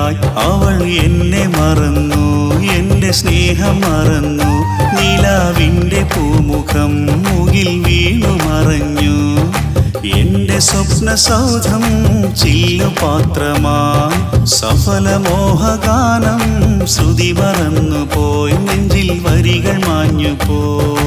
വാനിലായി അവൾ എന്നെ മറന്നു എന്റെ സ്നേഹം മറന്നു നിലാവിൻ്റെ പൂമുഖം മുകിൽ വീണു മറഞ്ഞു എന്റെ സ്വപ്ന സൗധം ചില്ലു പാത്രമായി സഫലമോഹഗാനം ശ്രുതി മറന്നു പോയി നെഞ്ചിൽ വരികൾ മാഞ്ഞു പോ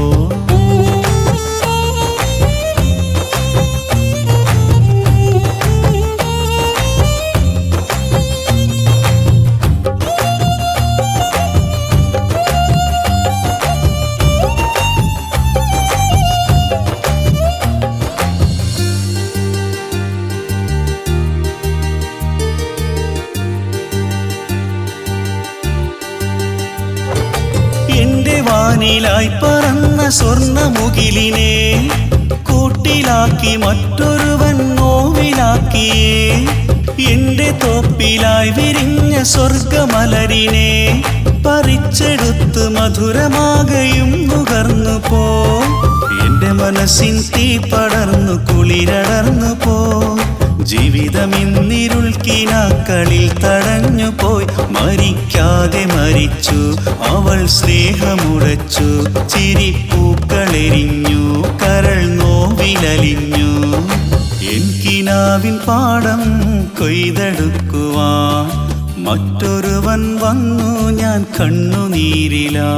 എന്റെ വാനിലായി പറന്ന സ്വർണമുകിലിനെ കൂട്ടിലാക്കി മറ്റൊരുവൻ നോവിലാക്കിയേ എന്റെ തോപ്പിലായി വിരിഞ്ഞ സ്വർഗമലരിനെ പറിച്ചെടുത്ത് മധുരമാകയും നുകർന്നു പോ എന്റെ മനസ്സിൻ തീ പടർന്നു കുളിരടർന്നു പോ ജീവിതമിന്നിരുൾ കിനാക്കളിൽ തടഞ്ഞു പോയി മരിക്കാതെ മരിച്ചു അവൾ സ്നേഹമുടച്ചു ചിരിപ്പൂക്കളെരിഞ്ഞു കരൾ നോവിലലിഞ്ഞു എനിക്കിനാവിൻ പാടം കൊയ്തെടുക്കുവാൻ മറ്റൊരുവൻ വന്നു ഞാൻ കണ്ണുനീരിലാ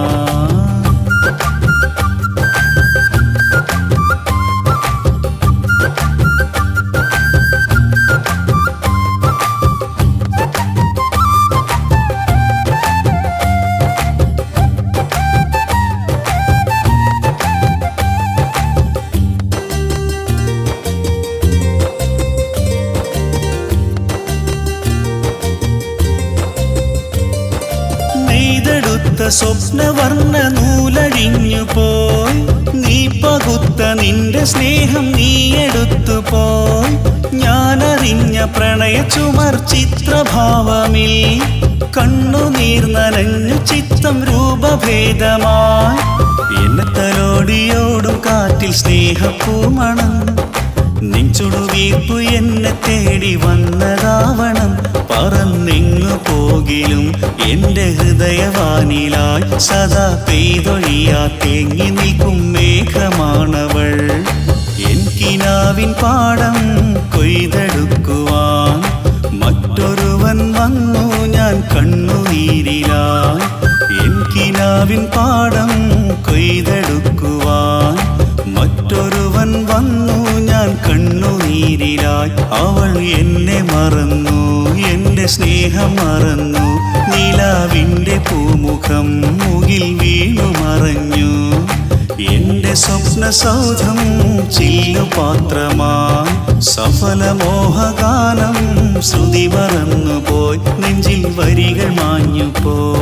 നെയ്തെടുത്ത സ്വപ്നവർണ്ണ നൂലഴിഞ്ഞു പോയി നീ പകുത്ത നിന്റെ സ്നേഹം നീ എടുത്തു പോയി ഞാനറിഞ്ഞ പ്രണയ ചുമർ ചിത്രഭാവമിൽ കണ്ണുനീർ നനഞ്ഞു ചിത്തം രൂപഭേദമായി എന്നെ തലോടിയോടും കാറ്റിൽ സ്നേഹപ്പൂമണം നെഞ്ചുടുവീർപ്പു എന്നെ തേടി വന്നതാവണം പറന്നെങ്ങു പോകിലും എന്റെ ഹൃദയവാനിലായി സദാ പെയ്തൊഴിയാ തേങ്ങി നിൽക്കും മേഘമാണവൾ എനിക്കിനാവിൻ പാടം കൊയ്തെടുക്കുവാൻ മറ്റൊരുവൻ വന്നു ഞാൻ കണ്ണുനീരിലായി എനിക്കിനാവിൻ പാടം കൊയ്തെടുക്കുവാൻ മറ്റൊരുവൻ വന്നു ഞാൻ കണ്ണുനീരിലായി അവൾ എന്നെ മറന്നു എന്റെ സ്നേഹം മറന്നു നിലാവിൻ്റെ പൂമുഖം മുകിൽ വീണു മറഞ്ഞു എന്റെ സ്വപ്ന സൗധം ചില്ലു പാത്രമായി സഫലമോഹഗാനം ശ്രുതി മറന്നു പോയി നെഞ്ചിൽ വരികൾ മാഞ്ഞു പോ